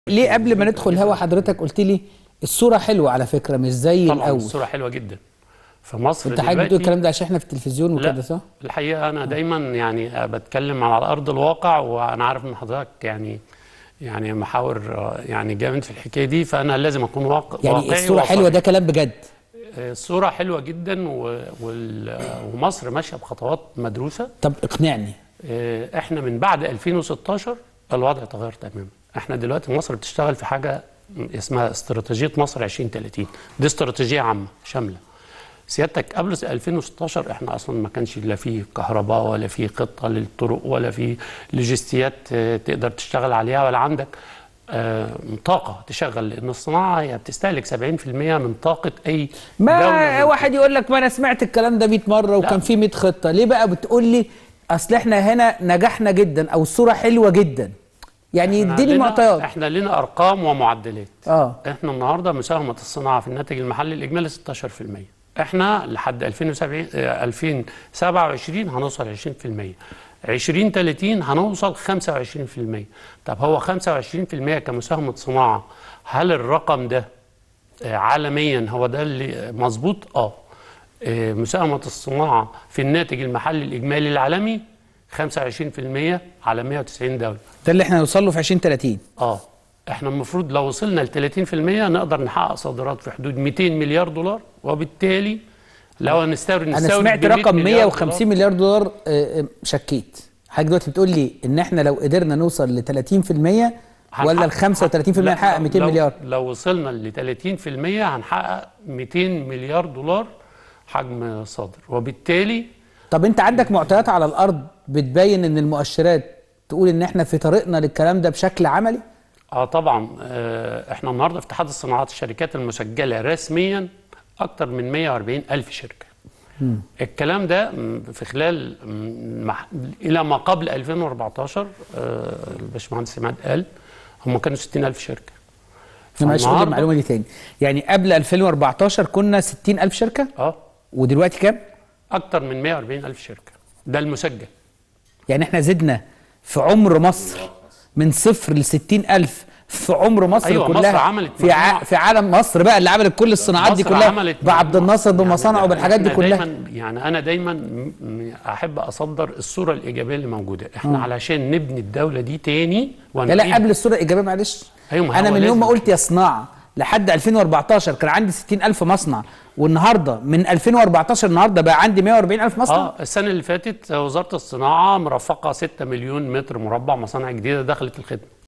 ليه قبل ما ندخل هوا حضرتك قلت لي الصورة حلوة على فكرة مش زي طبعا الأول الصورة حلوة جدا في مصر انت حضرتك بتقول دلوقتي الكلام ده عشان احنا في التلفزيون وكده لا صح؟ الحقيقة أنا دايما يعني بتكلم على أرض الواقع وأنا عارف إن حضرتك يعني يعني محاور آه، يعني جامد في الحكاية دي فأنا لازم أكون واقع يعني واقعي الصورة حلوة وصريح. ده كلام بجد الصورة حلوة جدا و- وال- ومصر ماشية بخطوات مدروسة طب اقنعني آه، احنا من بعد 2016 الوضع تغير تماما احنا دلوقتي مصر بتشتغل في حاجه اسمها استراتيجيه مصر 2030 دي استراتيجيه عامه شامله سيادتك قبل 2016 احنا اصلا ما كانش لا في كهرباء ولا في خطه للطرق ولا في لوجستيات آه، تقدر تشتغل عليها ولا عندك آه، طاقه تشغل لان الصناعه هي بتستهلك 70% من طاقه اي ما دولة واحد يقول لك ما انا سمعت الكلام ده 100 مرة وكان في 100 خطة ليه بقى بتقول لي اصل احنا هنا نجحنا جدا او الصورة حلوة جدا يعني إحنا اديني لنا- معطيات احنا لنا ارقام ومعدلات اه احنا النهارده مساهمه الصناعه في الناتج المحلي الاجمالي 16% احنا لحد 2070 آه، 2027 هنوصل 20% 2030 هنوصل 25% طب هو 25% كمساهمه صناعه هل الرقم ده آه، عالميا هو ده اللي مظبوط اه آه، مساهمه الصناعه في الناتج المحلي الاجمالي العالمي 25% على 190 دوله ده اللي احنا نوصل له في 2030 اه احنا المفروض لو وصلنا ل 30% نقدر نحقق صادرات في حدود 200 مليار دولار وبالتالي لو هنستورد انا نستورد سمعت ب 100 رقم مليار 150 مليار دولار آه، آه، شكيت حضرتك دلوقتي بتقول لي ان احنا لو قدرنا نوصل ل 30% ولا ال 35% لا، نحقق لو- 200 لو- مليار لو وصلنا ل 30% هنحقق 200 مليار دولار حجم صادر وبالتالي طب انت عندك معطيات على الارض بتبين ان المؤشرات تقول ان احنا في طريقنا للكلام ده بشكل عملي اه طبعا آه احنا النهارده في اتحاد الصناعات الشركات المسجله رسميا اكتر من 140 الف شركه الكلام ده م، في خلال م، مح- الى ما قبل 2014 آه الباشمهندس عماد قال هم كانوا 60 الف شركه انا معلش قول لي فالنهاردة- المعلومه دي تاني يعني قبل 2014 كنا 60 الف شركه اه ودلوقتي كام اكتر من 140 الف شركه ده المسجل يعني احنا زدنا في عمر مصر من صفر ل 60 الف في عمر مصر أيوة، كلها مصر عملت في ع... مجموعة. في عالم مصر بقى اللي عملت كل الصناعات دي مصر كلها عملت بعبد مجموعة. الناصر بمصانعه يعني وبالحاجات دي إحنا كلها دايما يعني انا دايما م- م- احب اصدر الصوره الايجابيه اللي موجوده احنا علشان نبني الدوله دي تاني لا لا قبل الصوره الايجابيه معلش أيوة، ما انا هو من يوم ما لازم. قلت يا صناعه لحد 2014 كان عندي 60 الف مصنع والنهارده من 2014 النهارده بقى عندي 140 الف مصنع اه السنه اللي فاتت وزاره الصناعه مرفقه 6 مليون متر مربع مصانع جديده دخلت الخدمه